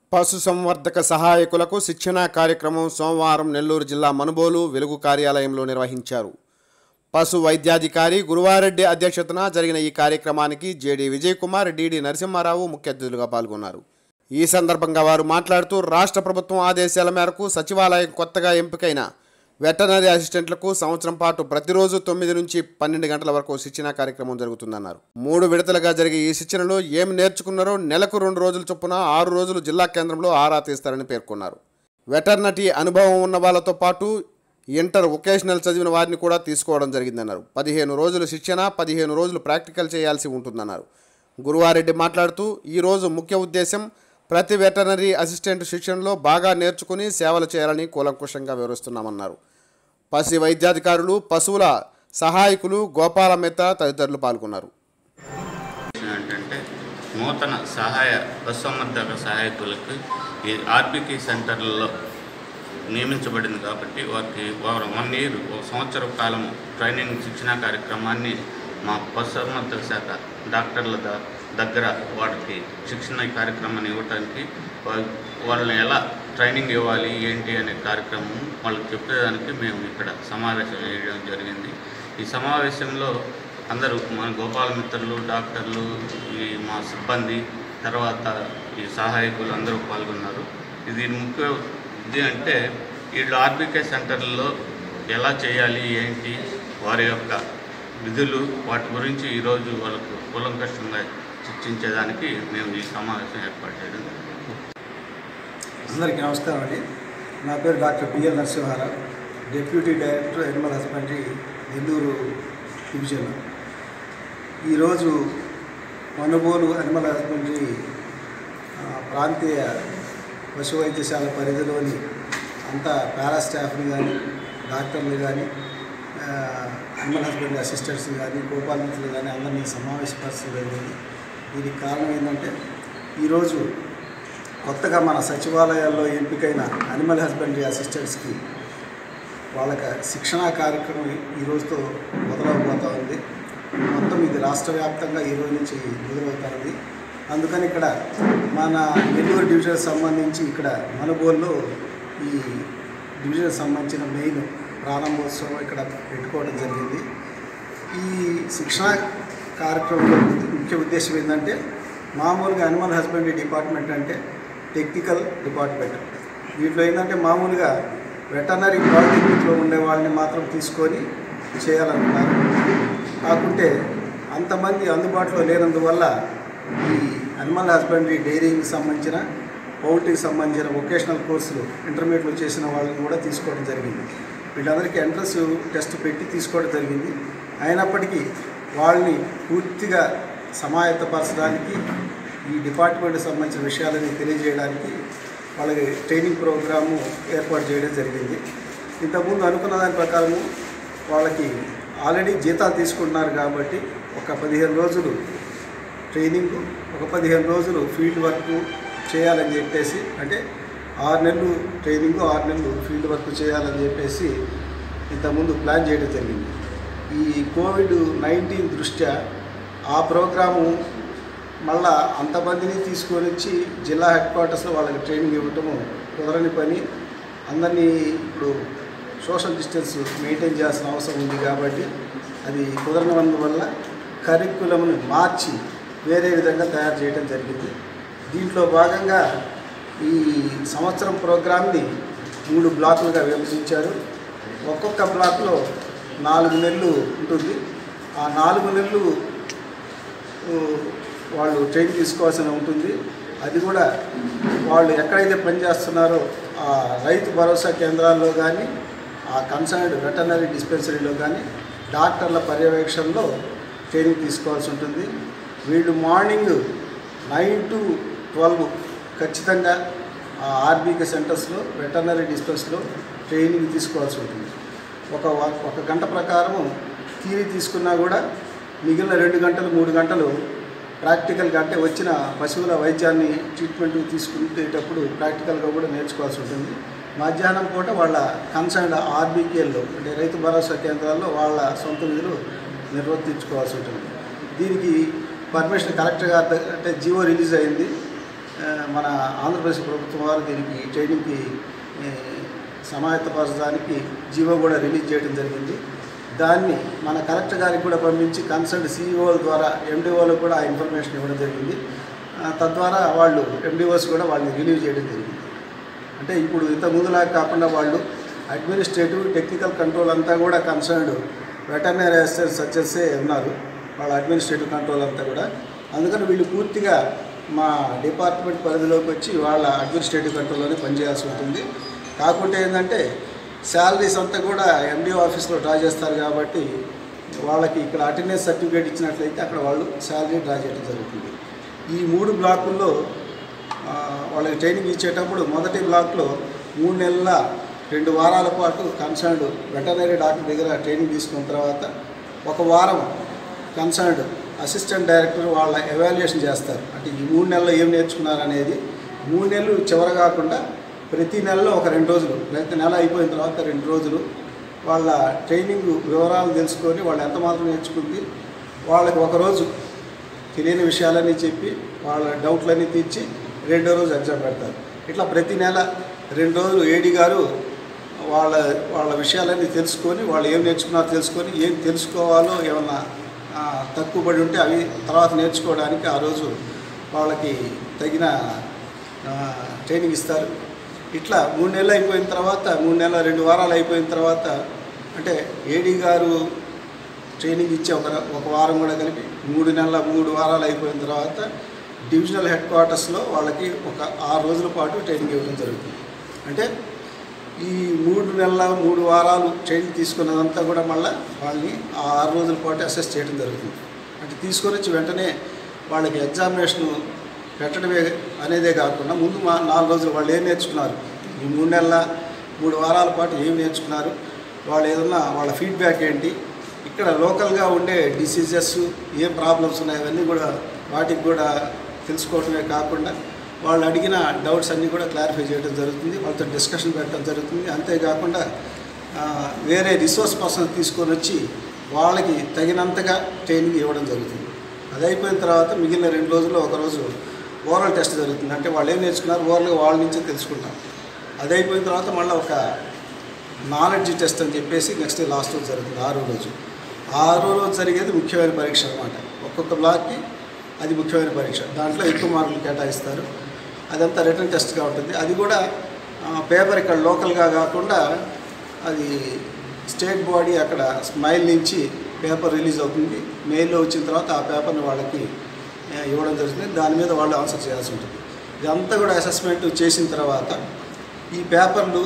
పశుసంవర్ధక సహాయకులకు శిక్షణా కార్యక్రమం సోమవారం నెల్లూరు జిల్లా మనుబోలు వెలుగు కార్యాలయంలో నిర్వహించారు పశు వైద్యాధికారి గురువారెడ్డి అధ్యక్షతన జరిగిన ఈ కార్యక్రమానికి జేడి విజయ్ కుమార్ డిడి నరసింహారావు ముఖ్య అతిథులుగా పాల్గొన్నారు ఈ సందర్భంగా వారు మాట్లాడుతూ రాష్ట్ర ప్రభుత్వం ఆదేశాల మేరకు సచివాలయం కొత్తగా ఎంపికైన వెటనరీ అసిస్టెంట్లకు సంవత్సరం పాటు ప్రతిరోజు తొమ్మిది నుంచి పన్నెండు గంటల వరకు శిక్షణా కార్యక్రమం జరుగుతుందన్నారు మూడు విడతలుగా జరిగే ఈ శిక్షణలో ఏం నేర్చుకున్నారో నెలకు రెండు రోజుల చొప్పున ఆరు రోజులు జిల్లా కేంద్రంలో ఆరా తీస్తారని పేర్కొన్నారు వెటర్నటీ అనుభవం ఉన్న వాళ్ళతో పాటు ఇంటర్ వొకేషనల్ చదివిన వారిని కూడా తీసుకోవడం జరిగిందన్నారు పదిహేను రోజులు శిక్షణ పదిహేను రోజులు ప్రాక్టికల్ చేయాల్సి ఉంటుందన్నారు గురువారెడ్డి మాట్లాడుతూ ఈరోజు ముఖ్య ఉద్దేశం ప్రతి వెటర్నరీ అసిస్టెంట్ శిక్షణలో బాగా నేర్చుకుని సేవలు చేయాలని కూలంకుషంగా వివరిస్తున్నామన్నారు పశు వైద్యాధికారులు పశువుల సహాయకులు గోపాల మెత్త తదితరులు పాల్గొన్నారు ఏంటంటే నూతన సహాయ పశుసంవర్ధక సహాయకులకు ఈ ఆర్బికి సెంటర్లలో నియమించబడింది కాబట్టి వారికి వారు వన్ ఇయర్ ఒక సంవత్సర కాలం ట్రైనింగ్ శిక్షణా కార్యక్రమాన్ని మా పశుసంవర్ధక శాఖ డాక్టర్ల ద- దగ్గర వారికి శిక్షణ ఈ కార్యక్రమాన్ని ఇవ్వడానికి వా- వాళ్ళని ఎలా ట్రైనింగ్ ఇవ్వాలి ఏంటి అనే కార్యక్రమం వాళ్ళకి చెప్పేదానికి మేము ఇక్కడ సమావేశం చేయడం జరిగింది ఈ సమావేశంలో అందరూ మన గోపాల మిత్రులు డాక్టర్లు ఈ మా సిబ్బంది తర్వాత ఈ సహాయకులు అందరూ పాల్గొన్నారు ఇది ముఖ్య ఇది అంటే వీళ్ళు ఆర్బీకే సెంటర్లలో ఎలా చేయాలి ఏంటి వారి యొక్క విధులు వాటి గురించి ఈరోజు వాళ్ళకు కూలంకషంగా చర్చించేదానికి మేము ఈ సమావేశం ఏర్పాటు చేయడం జరిగింది. అందరికీ నమస్కారం అండి నా పేరు doctor PL Narasimha Rao deputy director Animal husbandry Nellore division ఈరోజు మనుబోలు ఎనిమల్ హస్బెండరీ ఆ, ప్రాంతీయ పశు వైద్యశాల పరిధిలోని అంతా పారా స్టాఫ్ని కానీ డాక్టర్లు కానీ అనిమల్ హస్బెండరీ అసిస్టెంట్స్ కానీ గోపాలమిత్రులు కానీ అందరినీ సమావేశపరచడం జరిగింది దీనికి కారణం ఏంటంటే ఈరోజు కొత్తగా మన సచివాలయాల్లో ఎంపికైన అనిమల్ హస్బెండరీ అసిస్టెంట్స్కి వాళ్ళకి శిక్షణా కార్యక్రమం ఈ రోజుతో మొదలవబోతా ఉంది మొత్తం ఇది రాష్ట్ర వ్యాప్తంగా ఈ రోజు నుంచి మొదలవుతుంది అందుకని ఇక్కడ మన నెల్లూరు డివిజన్ సంబంధించి ఇక్కడ మనుబోల్లో ఈ డివిజన్ సంబంధించిన మెయిన్ ప్రారంభోత్సవం ఇక్కడ పెట్టుకోవడం జరిగింది ఈ శిక్షణ కార్యక్రమంలో ముఖ్య ఉద్దేశం ఏంటంటే మామూలుగా అనిమల్ హస్బెండరీ డిపార్ట్మెంట్ అంటే టెక్నికల్ డిపార్ట్మెంట్ వీటిలో ఏంటంటే మామూలుగా వెటనరీ పాలిటెక్నిక్లో ఉండే వాళ్ళని మాత్రం తీసుకొని చేయాలనుకున్నారు కాకుంటే అంతమంది అందుబాటులో లేనందువల్ల ఈ అనిమల్ హస్బెండరీ డైరీకి సంబంధించిన పౌల్ట్రీకి సంబంధించిన వొకేషనల్ కోర్సులు ఇంటర్మీడియట్లో చేసిన వాళ్ళని కూడా తీసుకోవడం జరిగింది వీళ్ళందరికీ ఎంట్రన్స్ టెస్ట్ పెట్టి తీసుకోవడం జరిగింది అయినప్పటికీ వాళ్ళని పూర్తిగా సమాయత్తపరచడానికి ఈ డిపార్ట్మెంట్కి సంబంధించిన విషయాలని తెలియజేయడానికి వాళ్ళకి ట్రైనింగ్ ప్రోగ్రాము ఏర్పాటు చేయడం జరిగింది ఇంతకుముందు అనుకున్న దాని ప్రకారము వాళ్ళకి ఆల్రెడీ జీతాలు తీసుకుంటున్నారు కాబట్టి ఒక పదిహేను రోజులు ట్రైనింగ్ ఒక పదిహేను రోజులు ఫీల్డ్ వర్క్ చేయాలని చెప్పేసి అంటే ఆరు నెలలు ట్రైనింగ్ ఆరు నెలలు ఫీల్డ్ వర్క్ చేయాలని చెప్పేసి ఇంతకుముందు ప్లాన్ చేయడం జరిగింది ఈ కోవిడ్ నైన్టీన్ దృష్ట్యా ఆ ప్రోగ్రాము మళ్ళా అంతమందిని తీసుకొని వచ్చి జిల్లా హెడ్ క్వార్టర్స్లో వాళ్ళకి ట్రైనింగ్ ఇవ్వటము కుదరని పని అందరినీ ఇప్పుడు సోషల్ డిస్టెన్స్ మెయింటైన్ చేయాల్సిన అవసరం ఉంది కాబట్టి అది కుదరనందువల్ల కరికులంని మార్చి వేరే విధంగా తయారు చేయడం జరిగింది దీంట్లో భాగంగా ఈ సంవత్సరం ప్రోగ్రామ్ని మూడు బ్లాకులుగా విభజించారు ఒక్కొక్క బ్లాక్లో నాలుగు నెలలు ఉంటుంది ఆ నాలుగు నెలలు ఊ, వాళ్ళు ట్రైన్ తీసుకోవాల్సిన ఉంటుంది అది కూడా వాళ్ళు ఎక్కడైతే పనిచేస్తున్నారో ఆ రైతు భరోసా కేంద్రాల్లో కానీ ఆ కన్సర్న్డ్ వెటర్నరీ డిస్పెన్సరీలో కానీ డాక్టర్ల పర్యవేక్షణలో ట్రైనింగ్ తీసుకోవాల్సి ఉంటుంది వీళ్ళు మార్నింగ్ నైన్ టు ట్వెల్వ్ ఖచ్చితంగా ఆ ఆర్బీకే సెంటర్స్లో వెటర్నరీ డిస్పెన్స్లో ట్రైనింగ్ తీసుకోవాల్సి ఉంటుంది ఒక వ- ఒక గంట ప్రకారము థియరీ తీసుకున్నా కూడా మిగిలిన రెండు గంటలు మూడు గంటలు ప్రాక్టికల్గా అంటే వచ్చిన పశువుల వైద్యాన్ని ట్రీట్మెంట్ తీసుకునేటప్పుడు ప్రాక్టికల్గా కూడా నేర్చుకోవాల్సి ఉంటుంది మధ్యాహ్నం పూట వాళ్ళ కన్సర్న్ ఆర్బీకేల్లో అంటే రైతు భరోసా కేంద్రాల్లో వాళ్ళ సొంత విధులు నిర్వర్తించుకోవాల్సి ఉంటుంది దీనికి పర్మిషన్ కలెక్టర్ గారి దగ్గర అంటే జీవో రిలీజ్ అయింది ఆ, మన ఆంధ్రప్రదేశ్ ప్రభుత్వం వారు దీనికి ట్రైనింగ్కి ఏ, సమాయత్తపరచడానికి జీవో కూడా రిలీజ్ చేయడం జరిగింది దాన్ని మన కలెక్టర్ గారికి కూడా పంపించి కన్సల్ట్ సీఈఓల ద్వారా ఎండిఓలకు కూడా ఆ ఇన్ఫర్మేషన్ ఇవ్వడం జరిగింది ఆ, తద్వారా వాళ్ళు ఎండిఓస్ కూడా వాళ్ళని రిలీవ్ చేయడం జరిగింది అంటే ఇప్పుడు ఇంత ముందులాగా కాకుండా వాళ్ళు అడ్మినిస్ట్రేటివ్ టెక్నికల్ కంట్రోల్ అంతా కూడా కన్సర్న్డ్ వెటర్నరీ అసిస్టెంట్ సర్జన్సే ఉన్నారు వాళ్ళ అడ్మినిస్ట్రేటివ్ కంట్రోల్ అంతా కూడా అందుకని వీళ్ళు పూర్తిగా మా డిపార్ట్మెంట్ పరిధిలోకి వచ్చి వాళ్ళ అడ్మినిస్ట్రేటివ్ కంట్రోల్లోనే పనిచేయాల్సి ఉంటుంది కాకుంటే ఏంటంటే శాలరీస్ అంతా కూడా ఎండిఓ ఆఫీస్లో డ్రా చేస్తారు కాబట్టి వాళ్ళకి ఇక్కడ అటెండెన్స్ సర్టిఫికేట్ ఇచ్చినట్లయితే అక్కడ వాళ్ళు శాలరీ డ్రా చేయడం జరుగుతుంది ఈ మూడు బ్లాకుల్లో ఆ, వాళ్ళకి ట్రైనింగ్ ఇచ్చేటప్పుడు మొదటి బ్లాక్లో మూడు నెలల రెండు వారాల పాటు కన్సర్న్డ్ వెటనరీ డాక్టర్ దగ్గర ట్రైనింగ్ తీసుకున్న తర్వాత ఒక వారం కన్సర్న్డ్ అసిస్టెంట్ డైరెక్టర్ వాళ్ళ ఎవాల్యుయేషన్ చేస్తారు అంటే ఈ మూడు నెలల్లో ఏం నేర్చుకున్నారు అనేది మూడు నెలలు చివర కాకుండా ప్రతి నెలలో ఒక రెండు రోజులు లేకపోతే నెల అయిపోయిన తర్వాత రెండు రోజులు వాళ్ళ ట్రైనింగ్ వివరాలు తెలుసుకొని వాళ్ళు ఎంత మాత్రం నేర్చుకుంది వాళ్ళకి ఒకరోజు తెలియని విషయాలన్నీ చెప్పి వాళ్ళ డౌట్లన్నీ తీర్చి రెండో రోజు ఎగ్జామ్ పెడతారు ఇట్లా ప్రతి నెల రెండు రోజులు ఏడి గారు వాళ్ళ వాళ్ళ విషయాలన్నీ తెలుసుకొని వాళ్ళు ఏం నేర్చుకున్నారో తెలుసుకొని ఏం తెలుసుకోవాలో ఏమన్నా ఆ, తక్కువ పడి ఉంటే అవి తర్వాత నేర్చుకోవడానికి ఆ రోజు వాళ్ళకి తగిన ఆ, ట్రైనింగ్ ఇస్తారు ఇట్లా మూడు నెలలు అయిపోయిన తర్వాత మూడు నెలల రెండు వారాలు అయిపోయిన తర్వాత అంటే ఏడీ గారు ట్రైనింగ్ ఇచ్చే ఒక ఒక వారం కూడా కలిపి మూడు నెలల మూడు వారాలు అయిపోయిన తర్వాత డివిజనల్ హెడ్ క్వార్టర్స్లో వాళ్ళకి ఒక ఆరు రోజుల పాటు ట్రైనింగ్ ఇవ్వడం జరుగుతుంది అంటే ఈ మూడు నెలల మూడు వారాలు ట్రైనింగ్ తీసుకున్నదంతా కూడా మళ్ళీ వాళ్ళని ఆ ఆరు రోజుల పాటు అసెస్ చేయడం జరుగుతుంది అంటే తీసుకొని వచ్చి వెంటనే వాళ్ళకి ఎగ్జామినేషన్ పెట్టడమే అనేదే కాకుండా ముందు మా నాలుగు రోజులు వాళ్ళు ఏం నేర్చుకున్నారు ఈ మూడు నెలల మూడు వారాల పాటు ఏం నేర్చుకున్నారు వాళ్ళు ఏదన్నా వాళ్ళ ఫీడ్బ్యాక్ ఏంటి ఇక్కడ లోకల్గా ఉండే డిసీజెస్ ఏ ప్రాబ్లమ్స్ ఉన్నాయి అవన్నీ కూడా వాటికి కూడా తెలుసుకోవడమే కాకుండా వాళ్ళు అడిగిన డౌట్స్ అన్నీ కూడా క్లారిఫై చేయడం జరుగుతుంది వాళ్ళతో డిస్కషన్ పెట్టడం జరుగుతుంది అంతేకాకుండా ఆ, వేరే రిసోర్స్ పర్సన్ తీసుకొని వచ్చి వాళ్ళకి తగినంతగా ట్రైనింగ్ ఇవ్వడం జరుగుతుంది అది అయిపోయిన తర్వాత మిగిలిన రెండు రోజుల్లో ఒక రోజు ఓరల్ టెస్ట్ జరుగుతుంది అంటే వాళ్ళు ఏం నేర్చుకున్నారు ఓరల్గా వాళ్ళ నుంచే తెలుసుకుంటాం అది అయిపోయిన తర్వాత మళ్ళీ ఒక నాలెడ్జ్ టెస్ట్ అని చెప్పేసి నెక్స్ట్ లాస్ట్ రోజు జరుగుతుంది ఆరో రోజు ఆరో రోజు జరిగేది ముఖ్యమైన పరీక్ష అనమాట ఒక్కొక్క బ్లాక్కి అది ముఖ్యమైన పరీక్ష దాంట్లో ఎక్కువ మార్కులు కేటాయిస్తారు అదంతా రిటర్న్ టెస్ట్గా ఉంటుంది అది కూడా పేపర్ ఇక్కడ లోకల్గా కాకుండా అది స్టేట్ బాడీ అక్కడ స్మైల్ నుంచి పేపర్ రిలీజ్ అవుతుంది మెయిల్లో వచ్చిన తర్వాత ఆ పేపర్ని వాళ్ళకి ఆ, ఇవ్వడం జరుగుతుంది దాని మీద వాళ్ళు ఆన్సర్ చేయాల్సి ఉంటుంది ఇదంతా కూడా అసెస్మెంట్ చేసిన తర్వాత ఈ పేపర్లు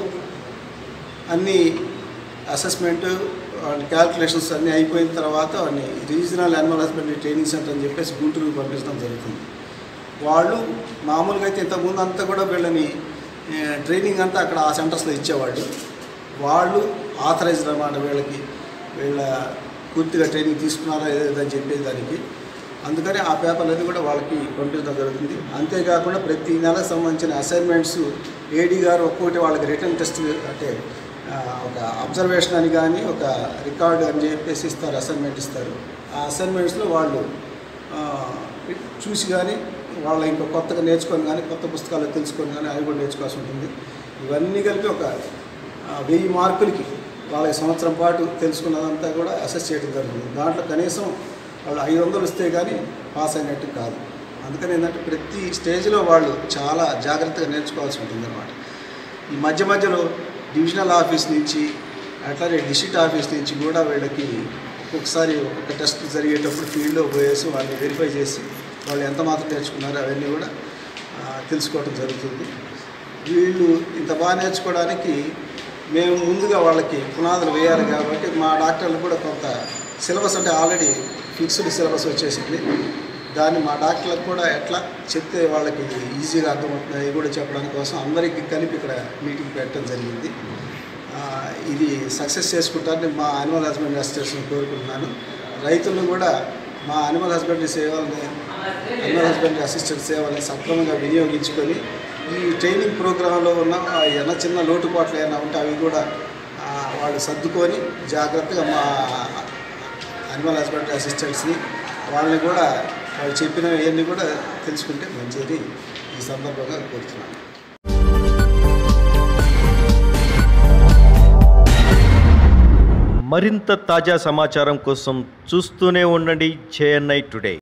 అన్నీ అసెస్మెంట్ క్యాల్కులేషన్స్ అన్నీ అయిపోయిన తర్వాత వాడిని regional animal husbandry training centre అని చెప్పేసి గుంటూరుకు పంపించడం జరుగుతుంది వాళ్ళు మామూలుగా అయితే ఇంతకుముందు అంతా కూడా వీళ్ళని ఏ, ట్రైనింగ్ అంతా అక్కడ ఆ సెంటర్స్లో ఇచ్చేవాళ్ళు వాళ్ళు ఆథరైజ్డ్ అన్నమాట వీళ్ళకి వీళ్ళ పూర్తిగా ట్రైనింగ్ తీసుకున్నారా లేదని చెప్పేది దానికి అందుకని ఆ పేపర్లన్నీ కూడా వాళ్ళకి పంపించడం జరుగుతుంది అంతేకాకుండా ప్రతి నెలకు సంబంధించిన అసైన్మెంట్స్ ఏడీ గారు ఒక్కొక్కటి వాళ్ళకి రిటర్న్ టెస్ట్ అంటే ఆ, ఒక అబ్జర్వేషన్ అని కానీ ఒక రికార్డు అని చెప్పేసి ఇస్తారు అసైన్మెంట్ ఇస్తారు ఆ అసైన్మెంట్స్లో వాళ్ళు ఆ, చూసి కానీ వాళ్ళ ఇంకా కొత్తగా నేర్చుకొని కానీ కొత్త పుస్తకాలు తెలుసుకొని కానీ అవి కూడా నేర్చుకోవాల్సి ఉంటుంది ఇవన్నీ కలిపి ఒక ఆ, వెయ్యి మార్కులకి వాళ్ళకి సంవత్సరం పాటు తెలుసుకున్నదంతా కూడా అసెస్ చేయడం జరుగుతుంది దాంట్లో కనీసం వాళ్ళు ఐదు వందలు వస్తే కానీ పాస్ అయినట్టు కాదు అందుకని ఏంటంటే ప్రతి స్టేజ్లో వాళ్ళు చాలా జాగ్రత్తగా నేర్చుకోవాల్సి ఉంటుంది అనమాట ఈ మధ్య మధ్యలో డివిజనల్ ఆఫీస్ నుంచి అట్లానే డిస్ట్రిక్ట్ ఆఫీస్ నుంచి కూడా వీళ్ళకి ఒక్కొక్కసారి ఒక్కొక్క టెస్ట్ జరిగేటప్పుడు ఫీల్డ్లో పోయేసి వాళ్ళని వెరిఫై చేసి వాళ్ళు ఎంత మాత్రం నేర్చుకున్నారో అవన్నీ కూడా ఆ, తెలుసుకోవడం జరుగుతుంది వీళ్ళు ఇంత బాగా నేర్చుకోవడానికి మేము ముందుగా వాళ్ళకి పునాదులు వేయాలి కాబట్టి మా డాక్టర్లు కూడా కొంత సిలబస్ అంటే ఆల్రెడీ ఫిక్స్డ్ సిలబస్ వచ్చేసింది దాన్ని మా డాక్టర్లకు కూడా ఎట్లా చెప్తే వాళ్ళకి ఈజీగా అర్థమవుతుంది అది కూడా చెప్పడానికి కోసం అందరికీ కలిపి ఇక్కడ మీటింగ్ పెట్టడం జరిగింది ఆ, ఇది సక్సెస్ చేసుకుంటారని మా అనిమల్ హస్బెండరీ అసోసియేషన్ కోరుకుంటున్నాను రైతులను కూడా మా అనిమల్ హస్బెండరీ సేవల్ని అనిమల్ హస్బెండరీ అసిస్టెంట్ సేవల్ని సక్రమంగా వినియోగించుకొని ఈ ట్రైనింగ్ ప్రోగ్రాంలో ఉన్న ఆ ఏమైనా చిన్న లోటుపాట్లు ఏమైనా ఉంటే అవి కూడా ఆ, వాళ్ళు సర్దుకొని జాగ్రత్తగా మా అనిమల్ హస్బెండరీ అసిస్టెంట్స్ని వాళ్ళని కూడా వాళ్ళు చెప్పినవన్నీ కూడా తెలుసుకుంటే మంచిది ఈ సందర్భంగా కోరుతున్నాను మరింత తాజా సమాచారం కోసం చూస్తూనే ఉండండి జేఎన్ఐ టుడే